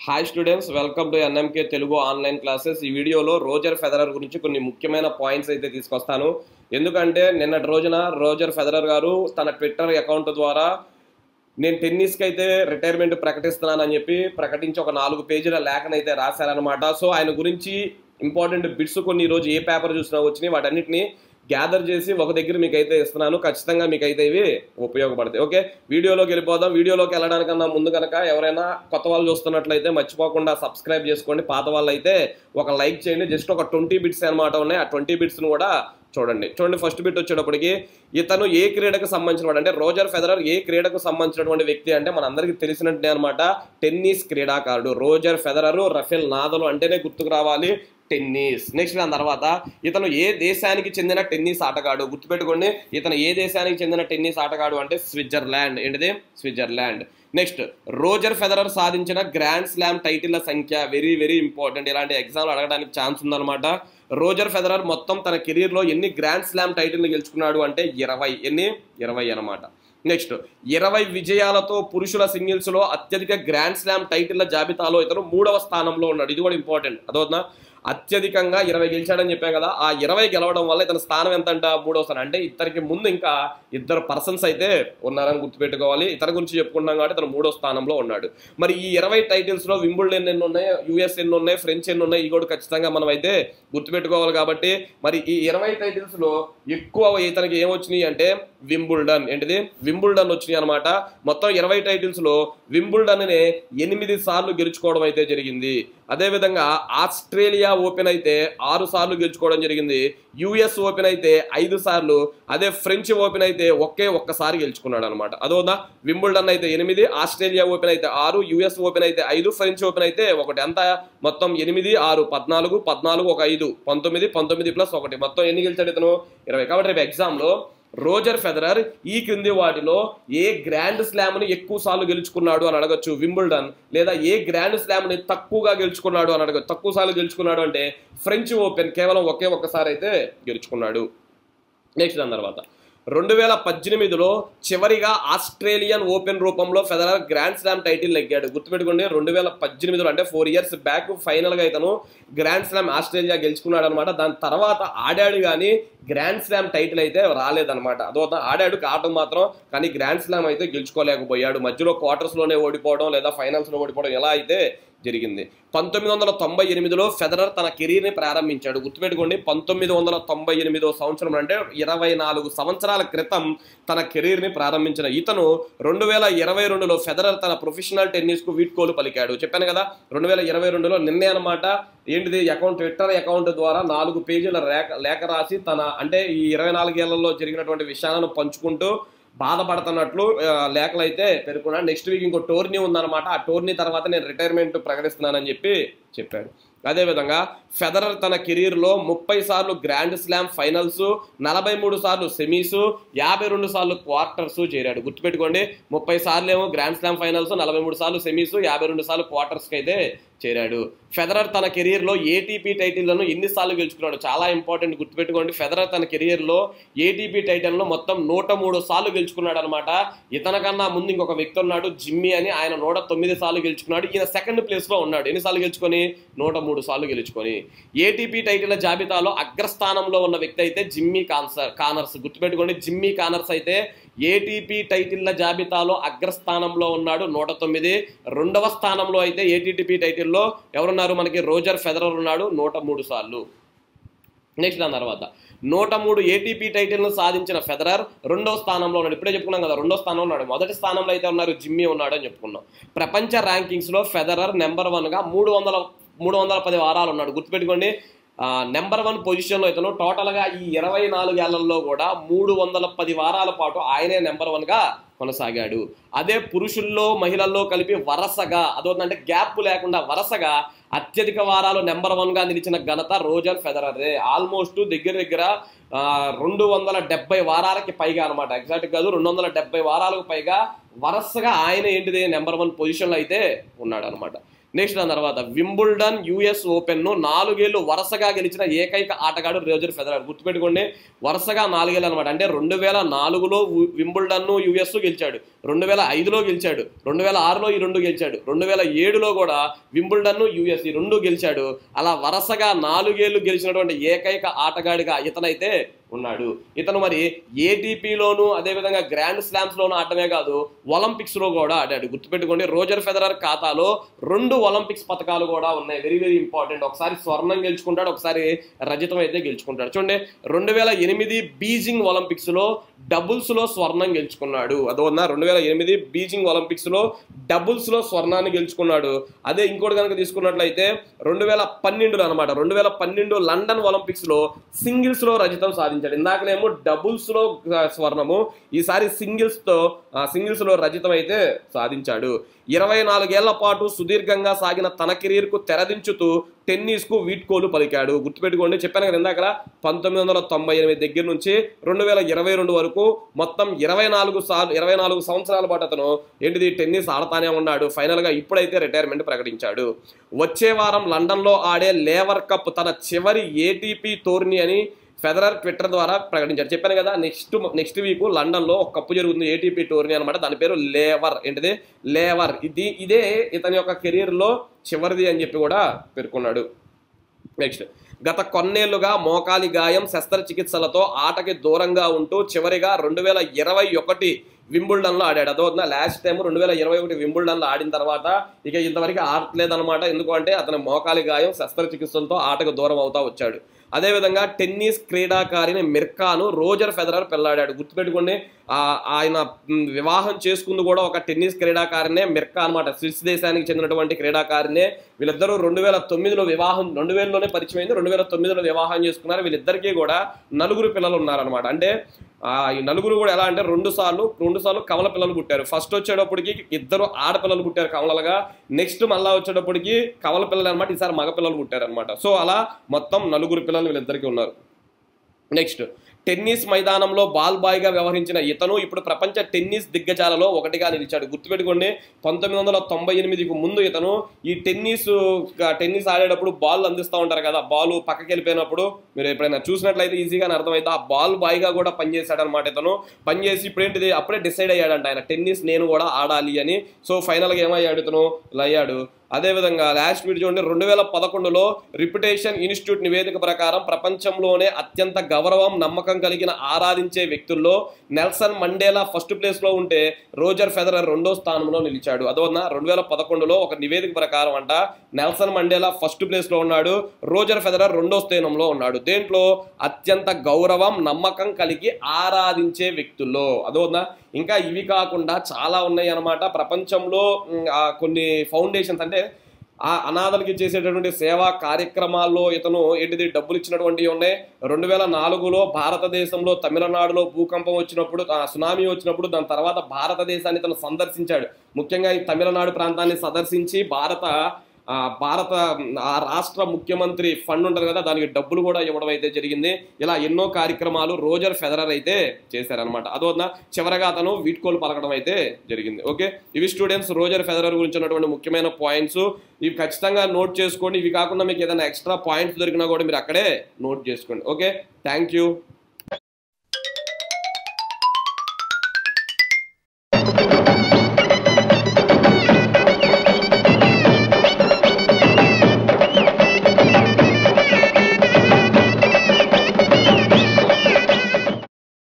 hi students welcome to NMK Telugu online classes ఈ వీడియోలో Roger Federer గురించి కొన్ని ముఖ్యమైన పాయింట్స్ అయితే తీసుకొస్తాను ఎందుకంటే నిన్నటి రోజున రోజర్ ఫెదరర్ గారు తన ట్విట్టర్ అకౌంట్ ద్వారా నేను టెన్నిస్కి అయితే రిటైర్మెంట్ ప్రకటిస్తున్నానని చెప్పి ప్రకటించి ఒక నాలుగు పేజీల లేఖనైతే రాశారనమాట సో ఆయన గురించి ఇంపార్టెంట్ బిట్స్ కొన్ని ఈరోజు ఏ పేపర్ చూసినా వచ్చినాయి వాటన్నిటిని గ్యాదర్ చేసి ఒక దగ్గర మీకు అయితే ఇస్తున్నాను ఖచ్చితంగా మీకు అయితే ఇవి ఉపయోగపడతాయి ఓకే వీడియోలోకి వెళ్ళిపోదాం వీడియోలోకి వెళ్ళడానికన్నా ముందు కనుక ఎవరైనా కొత్త వాళ్ళు చూస్తున్నట్లయితే మర్చిపోకుండా సబ్స్క్రైబ్ చేసుకోండి పాత వాళ్ళు అయితే ఒక లైక్ చేయండి జస్ట్ ఒక ట్వంటీ బిట్స్ అనమాట ఉన్నాయి ఆ ట్వంటీ బిట్స్ను కూడా చూడండి చూడండి ఫస్ట్ బిట్ వచ్చేటప్పటికి ఇతను ఏ క్రీడకు సంబంధించిన వాడు అంటే రోజర్ ఫెదరర్ ఏ క్రీడకు సంబంధించినటువంటి వ్యక్తి అంటే మన అందరికీ తెలిసినట్టే అనమాట టెన్నిస్ క్రీడాకారుడు రోజర్ ఫెదరర్ రఫేల్ నాదలు అంటేనే గుర్తుకు రావాలి టెన్నిస్ నెక్స్ట్ దాని తర్వాత ఇతను ఏ దేశానికి చెందిన టెన్నిస్ ఆటగాడు గుర్తుపెట్టుకోండి ఇతను ఏ దేశానికి చెందిన టెన్నిస్ ఆటగాడు అంటే స్విట్జర్లాండ్ ఏంటిది స్విట్జర్లాండ్ నెక్స్ట్ రోజర్ ఫెదరర్ సాధించిన గ్రాండ్ స్లామ్ టైటిల్ల సంఖ్య వెరీ వెరీ ఇంపార్టెంట్ ఇలాంటి ఎగ్జామ్లు అడగడానికి ఛాన్స్ ఉందన్నమాట రోజర్ ఫెదరర్ మొత్తం తన కెరీర్లో ఎన్ని గ్రాండ్ స్లామ్ టైటిల్ని గెలుచుకున్నాడు అంటే ఇరవై ఎన్ని ఇరవై అనమాట నెక్స్ట్ ఇరవై విజయాలతో పురుషుల సింగిల్స్లో అత్యధిక గ్రాండ్ స్లామ్ టైటిల్ల జాబితాలో ఇతను మూడవ స్థానంలో ఉన్నాడు ఇది కూడా ఇంపార్టెంట్ అదవుతుందా అత్యధికంగా ఇరవై గెలిచాడని చెప్పాం కదా ఆ ఇరవై గెలవడం వల్ల ఇతని స్థానం ఎంత అంట మూడవ స్థానం అంటే ఇతనికి ముందు ఇంకా ఇద్దరు పర్సన్స్ అయితే ఉన్నారని గుర్తుపెట్టుకోవాలి ఇతని గురించి చెప్పుకుంటాం కాబట్టి ఇతను మూడో స్థానంలో ఉన్నాడు మరి ఈ ఇరవై టైటిల్స్ లో వింబుల్డ్ ఎన్ని ఉన్నాయి యుఎస్ ఎన్ని ఉన్నాయి ఫ్రెంచ్ ఎన్ని ఉన్నాయి ఇవి కూడా ఖచ్చితంగా మనం అయితే గుర్తుపెట్టుకోవాలి కాబట్టి మరి ఈ ఇరవై టైటిల్స్ లో ఎక్కువ ఇతనికి ఏమొచ్చినాయి అంటే వింబుల్డన్ ఏంటిది వింబుల్డన్ వచ్చినాయి అనమాట మొత్తం ఇరవై టైటిల్స్ లో వింబుల్డన్ నే ఎనిమిది సార్లు గెలుచుకోవడం అయితే జరిగింది అదేవిధంగా ఆస్ట్రేలియా ఓపెన్ అయితే ఆరు సార్లు గెలుచుకోవడం జరిగింది యుఎస్ ఓపెన్ అయితే ఐదు సార్లు అదే ఫ్రెంచ్ ఓపెన్ అయితే ఒకే ఒక్కసారి గెలుచుకున్నాడు అనమాట అదోదా వింబుల్డన్ అయితే ఎనిమిది ఆస్ట్రేలియా ఓపెన్ అయితే ఆరు యుఎస్ ఓపెన్ అయితే ఐదు ఫ్రెంచ్ ఓపెన్ అయితే ఒకటి ఎంత మొత్తం ఎనిమిది ఆరు పద్నాలుగు పద్నాలుగు ఒక ఐదు పంతొమ్మిది పంతొమ్మిది ప్లస్ ఒకటి మొత్తం ఎన్ని గెలిచాడు ఇతను ఇరవై కాబట్టి రేపు ఎగ్జామ్లో రోజర్ ఫెదరర్ ఈ క్రింది వాటిలో ఏ గ్రాండ్ స్లామ్ ని ఎక్కువ సార్లు గెలుచుకున్నాడు అని అడగచ్చు వింబుల్డన్ లేదా ఏ గ్రాండ్ స్లామ్ ని తక్కువగా గెలుచుకున్నాడు అని అడగచ్చు తక్కువ సార్లు గెలుచుకున్నాడు అంటే ఫ్రెంచ్ ఓపెన్ కేవలం ఒకే ఒక్కసారి అయితే గెలుచుకున్నాడు నెక్స్ట్ దాని తర్వాత రెండు వేల పద్దెనిమిదిలో చివరిగా ఆస్ట్రేలియన్ ఓపెన్ రూపంలో ఫెదరర్ గ్రాండ్ స్లామ్ టైటిల్ నెగ్గాడు గుర్తుపెట్టుకోండి రెండు వేల పద్దెనిమిదిలో అంటే ఫోర్ ఇయర్స్ బ్యాక్ ఫైనల్గా ఇతను గ్రాండ్ స్లామ్ ఆస్ట్రేలియా గెలుచుకున్నాడు అనమాట దాని తర్వాత ఆడాడు కానీ గ్రాండ్ స్లామ్ టైటిల్ అయితే రాలేదన్నమాట అదో ఆడాడు ఆడటం మాత్రం కానీ గ్రాండ్ స్లామ్ అయితే గెలుచుకోలేకపోయాడు మధ్యలో క్వార్టర్స్లోనే ఓడిపోవడం లేదా ఫైనల్స్లో ఓడిపోవడం ఎలా అయితే జరిగింది పంతొమ్మిది వందల తొంభై ఎనిమిదిలో ఫెదరర్ తన కెరీర్ని ప్రారంభించాడు గుర్తుపెట్టుకోండి పంతొమ్మిది వందల తొంభై ఎనిమిదో సంవత్సరం అంటే ఇరవై నాలుగు సంవత్సరాల క్రితం తన కెరీర్ని ప్రారంభించిన ఇతను రెండు వేల ఇరవై రెండులో ఫెదరర్ తన ప్రొఫెషనల్ టెన్నిస్కు వీడ్కోలు పలికాడు చెప్పాను కదా రెండు వేల ఇరవై రెండులో నిన్నే అనమాట ఏంటిది అకౌంట్ ట్విట్టర్ అకౌంట్ ద్వారా నాలుగు పేజీల లేఖ లేఖ రాసి తన అంటే ఈ ఇరవై నాలుగేళ్లలో జరిగినటువంటి విషయాలను పంచుకుంటూ బాధపడుతున్నట్లు లేఖలు అయితే పేర్కొన్నాడు నెక్స్ట్ వీక్ ఇంకో టోర్నీ ఉందన్నమాట ఆ టోర్నీ తర్వాత నేను రిటైర్మెంట్ ప్రకటిస్తున్నానని చెప్పి చెప్పాడు అదేవిధంగా ఫెదరర్ తన కెరీర్లో ముప్పై సార్లు గ్రాండ్ స్లామ్ ఫైనల్స్ నలభై మూడు సార్లు సెమీస్ యాభై రెండు సార్లు క్వార్టర్స్ చేరాడు గుర్తుపెట్టుకోండి ముప్పై సార్లు ఏమో గ్రాండ్ స్లామ్ ఫైనల్స్ నలభై మూడు సార్లు సెమీస్ యాభై రెండు సార్లు క్వార్టర్స్కి అయితే చేరాడు ఫెదరర్ తన కెరీర్లో ఏటీపీ టైటిల్లను ఎన్నిసార్లు గెలుచుకున్నాడు చాలా ఇంపార్టెంట్ గుర్తుపెట్టుకోండి ఫెదరర్ తన కెరీర్లో ఏటీపీ టైటిల్ను మొత్తం నూట మూడు సార్లు గెలుచుకున్నాడు అనమాట ఇతనికన్నా ముందు ఇంకొక వ్యక్తి ఉన్నాడు జిమ్మి అని ఆయన నూట తొమ్మిది సార్లు గెలుచుకున్నాడు ఈయన సెకండ్ ప్లేస్లో ఉన్నాడు ఎన్నిసార్లు గెలుచుకొని నూట మూడు సార్లు గెలుచుకొని ఏటీపీ టైటిల్ జాబితాలో అగ్రస్థానంలో ఉన్న వ్యక్తి అయితే జిమ్మీ కాన్సర్ కానర్స్ గుర్తుపెట్టుకోండి జిమ్మీ కానర్స్ అయితే ఏటీపీ టైటిల్ల జాబితాలో అగ్రస్థానంలో ఉన్నాడు నూట తొమ్మిది రెండవ స్థానంలో అయితే ఏటీటీపీ టైటిల్లో ఎవరున్నారు మనకి రోజర్ ఫెదరర్ ఉన్నాడు నూట మూడు సార్లు నెక్స్ట్ దాని తర్వాత నూట మూడు ఏటీపీ టైటిల్ను సాధించిన ఫెదరర్ రెండో స్థానంలో ఉన్నాడు ఇప్పుడే చెప్పుకున్నాం కదా రెండో స్థానంలో ఉన్నాడు మొదటి స్థానంలో అయితే ఉన్నారు జిమ్మీ ఉన్నాడు అని చెప్పుకున్నాం ప్రపంచ ర్యాంకింగ్స్లో ఫెదరర్ నెంబర్ వన్గా మూడు వందల మూడు వందల పది వారాలు ఉన్నాడు గుర్తుపెట్టుకోండి నెంబర్ వన్ పొజిషన్లో ఇతను టోటల్గా ఈ ఇరవై నాలుగేళ్లలో కూడా మూడు వందల పది వారాల పాటు ఆయనే నెంబర్ వన్గా కొనసాగాడు అదే పురుషుల్లో మహిళల్లో కలిపి వరసగా అదొందంటే గ్యాప్ లేకుండా వరసగా అత్యధిక వారాలు నెంబర్ వన్గా నిలిచిన ఘనత రోజర్ ఫెదరర్దే ఆల్మోస్ట్ దగ్గర దగ్గర రెండు వందల డెబ్బై వారాలకి పైగా అనమాట ఎగ్జాక్ట్ కాదు రెండు వందల డెబ్బై వారాలకు పైగా వరసగా ఆయన ఏంటిది నెంబర్ వన్ పొజిషన్లో అయితే ఉన్నాడు అనమాట నెక్స్ట్ దాని తర్వాత వింబుల్డన్ యుఎస్ ఓపెన్ ను నాలుగేళ్లు వరుసగా గెలిచిన ఏకైక ఆటగాడు రోజర్ ఫెదరర్ గుర్తుపెట్టుకోండి వరుసగా నాలుగేళ్ళు అనమాట అంటే రెండు వేల నాలుగులో వింబుల్డన్ ను యుఎస్ గెలిచాడు రెండు వేల ఐదులో గెలిచాడు రెండు వేల ఆరులో ఈ రెండు గెలిచాడు రెండు వేల ఏడులో కూడా వింబుల్డన్ యుఎస్ ఈ రెండు గెలిచాడు అలా వరుసగా నాలుగేళ్లు గెలిచినటువంటి ఏకైక ఆటగాడిగా ఇతనైతే ఉన్నాడు ఇతను మరి ఏటీపీలోను అదేవిధంగా గ్రాండ్ స్లామ్స్ లోను ఆడటమే కాదు ఒలింపిక్స్ లో కూడా ఆడాడు గుర్తుపెట్టుకోండి రోజర్ ఫెదరర్ ఖాతాలో రెండు ఒలింపిక్స్ పథకాలు కూడా ఉన్నాయి వెరీ వెరీ ఇంపార్టెంట్ ఒకసారి స్వర్ణం గెలుచుకుంటాడు ఒకసారి రజతం అయితే గెలుచుకుంటాడు చూడండి రెండు వేల ఎనిమిది బీజింగ్ ఒలింపిక్స్ లో డబుల్స్ లో స్వర్ణం గెలుచుకున్నాడు అదోనా రెండు వేల ఎనిమిది బీజింగ్ ఒలింపిక్స్ లో డబుల్స్ లో స్వర్ణాన్ని గెలుచుకున్నాడు అదే ఇంకోటి కనుక తీసుకున్నట్లయితే రెండు వేల పన్నెండులో అనమాట రెండు వేల పన్నెండు లండన్ ఒలింపిక్స్ లో సింగిల్స్ లో రజతం సాధించాడు ఇందాకనేమో డబుల్స్ లో ఆ, స్వర్ణము ఈసారి సింగిల్స్ తో సింగిల్స్ లో రజతం అయితే సాధించాడు ఇరవై నాలుగేళ్ల పాటు సుదీర్ఘంగా సాగిన తన కెరీర్ కు తెరదించుతూ టెన్నిస్ కు వీడ్కోలు పలికాడు గుర్తుపెట్టుకోండి చెప్పాను కదా ఇందాక పంతొమ్మిది వందల తొంభై ఎనిమిది దగ్గర నుంచి రెండు వేల ఇరవై రెండు వరకు మొత్తం ఇరవై నాలుగు సార్లు ఇరవై నాలుగు సంవత్సరాల పాటు అతను ఏంటిది టెన్నిస్ ఆడతానే ఉన్నాడు ఫైనల్ గా ఇప్పుడైతే రిటైర్మెంట్ ప్రకటించాడు వచ్చే వారం లండన్ లో ఆడే లేవర్ కప్ తన చివరి ఏటీపీ టోర్నీ అని ఫెదరర్ ట్విట్టర్ ద్వారా ప్రకటించారు చెప్పాను కదా నెక్స్ట్ నెక్స్ట్ వీక్ లండన్ లో ఒక కప్పు జరుగుతుంది ఏటీపీ టోర్నీ అనమాట దాని పేరు లేవర్ ఏంటిది లేవర్ ఇది ఇదే ఇతని యొక్క కెరీర్ లో చివరిది అని చెప్పి కూడా పేర్కొన్నాడు నెక్స్ట్ గత కొన్నేళ్లుగా మోకాలి గాయం శస్త్రచికిత్సలతో ఆటకి దూరంగా ఉంటూ చివరిగా రెండు వేల ఇరవై ఒకటి వింబుల్డన్లో ఆడాడు అదవుతుందా లాస్ట్ టైం రెండు వేల ఇరవై ఒకటి వింబుల్డన్లో ఆడిన తర్వాత ఇక ఇంతవరకు ఆడలేదన్నమాట ఎందుకు అంటే అతని మోకాలి గాయం శస్త్రచికిత్సలతో ఆటకు దూరం అవుతా వచ్చాడు అదేవిధంగా టెన్నిస్ క్రీడాకారిని మిర్కాను రోజర్ ఫెదరర్ పెళ్లాడాడు గుర్తుపెట్టుకోండి ఆ, ఆయన మ్, వివాహం చేసుకుంది కూడా ఒక టెన్నిస్ క్రీడాకారినే మిర్కా అనమాట స్విస్ దేశానికి చెందినటువంటి క్రీడాకారినే వీళ్ళిద్దరూ రెండు వేల తొమ్మిదిలో వివాహం రెండు వేలలోనే పరిచయం అయింది రెండు వేల తొమ్మిదిలో వివాహం చేసుకున్నారు వీళ్ళిద్దరికీ కూడా నలుగురు పిల్లలు ఉన్నారనమాట అంటే ఆ, ఈ నలుగురు కూడా ఎలా అంటే రెండు సార్లు రెండు సార్లు కమల పిల్లలు పుట్టారు ఫస్ట్ వచ్చేటప్పటికి ఇద్దరు ఆడపిల్లలు పుట్టారు కమలలుగా నెక్స్ట్ మళ్ళా వచ్చేటప్పటికి కమల పిల్లలు అనమాట ఈసారి మగ పిల్లలు పుట్టారు అనమాట సో అలా మొత్తం నలుగురు పిల్లలు వీళ్ళిద్దరికీ ఉన్నారు నెక్స్ట్ టెన్నిస్ మైదానంలో బాల్ బాయ్గా వ్యవహరించిన ఇతను ఇప్పుడు ప్రపంచ టెన్నిస్ దిగ్గజాలలో ఒకటిగా నిలిచాడు గుర్తుపెట్టుకోండి పంతొమ్మిది వందల తొంభై ఎనిమిదికి ముందు ఇతను ఈ టెన్నిస్ టెన్నిస్ ఆడేటప్పుడు బాల్ అందిస్తూ ఉంటారు కదా బాల్ పక్కకి వెళ్ళిపోయినప్పుడు మీరు ఎప్పుడైనా చూసినట్లయితే ఈజీగా అర్థమైతే ఆ బాల్ బాయ్గా కూడా పనిచేశాడు అనమాట ఇతను పనిచేసి ఇప్పుడు ఏంటిది అప్పుడే డిసైడ్ అయ్యాడంట ఆయన టెన్నిస్ నేను కూడా ఆడాలి అని సో ఫైనల్గా ఏమయ్యాడు ఇతను ఇలా అయ్యాడు అదేవిధంగా లాస్ట్ వీడియో చూడండి రెండు వేల పదకొండులో రిప్యుటేషన్ ఇన్స్టిట్యూట్ నివేదిక ప్రకారం ప్రపంచంలోనే అత్యంత గౌరవం నమ్మకం కలిగిన ఆరాధించే వ్యక్తుల్లో నెల్సన్ మండేలా ఫస్ట్ ప్లేస్లో ఉంటే రోజర్ ఫెదరర్ రెండో స్థానంలో నిలిచాడు అదోనా రెండు వేల పదకొండులో ఒక నివేదిక ప్రకారం అంట నెల్సన్ మండేలా ఫస్ట్ ప్లేస్లో ఉన్నాడు రోజర్ ఫెదరర్ రెండో స్థానంలో ఉన్నాడు దేంట్లో అత్యంత గౌరవం నమ్మకం కలిగి ఆరాధించే వ్యక్తుల్లో అదోనా ఇంకా ఇవి కాకుండా చాలా ఉన్నాయి అన్నమాట ప్రపంచంలో ఉమ్, ఆ కొన్ని ఫౌండేషన్స్ అంటే ఆ అనాథలకి చేసేటటువంటి సేవా కార్యక్రమాల్లో ఇతను ఏంటిది డబ్బులు ఇచ్చినటువంటివి ఉన్నాయి రెండు వేల నాలుగులో భారతదేశంలో తమిళనాడులో భూకంపం వచ్చినప్పుడు ఆ సునామీ వచ్చినప్పుడు దాని తర్వాత భారతదేశాన్ని ఇతను సందర్శించాడు ముఖ్యంగా ఈ తమిళనాడు ప్రాంతాన్ని సందర్శించి భారత ఆ భారత ఆ రాష్ట్ర ముఖ్యమంత్రి ఫండ్ ఉంటుంది కదా దానికి డబ్బులు కూడా ఇవ్వడం అయితే జరిగింది ఇలా ఎన్నో కార్యక్రమాలు రోజర్ ఫెదరర్ అయితే చేశారనమాట అదోన చివరగా అతను వీడ్కోలు పలకడం అయితే జరిగింది ఓకే ఇవి స్టూడెంట్స్ రోజర్ ఫెదరర్ గురించి ఉన్నటువంటి ముఖ్యమైన పాయింట్స్ ఇవి ఖచ్చితంగా నోట్ చేసుకోండి ఇవి కాకుండా మీకు ఏదైనా ఎక్స్ట్రా పాయింట్స్ దొరికినా కూడా మీరు అక్కడే నోట్ చేసుకోండి ఓకే థ్యాంక్ యూ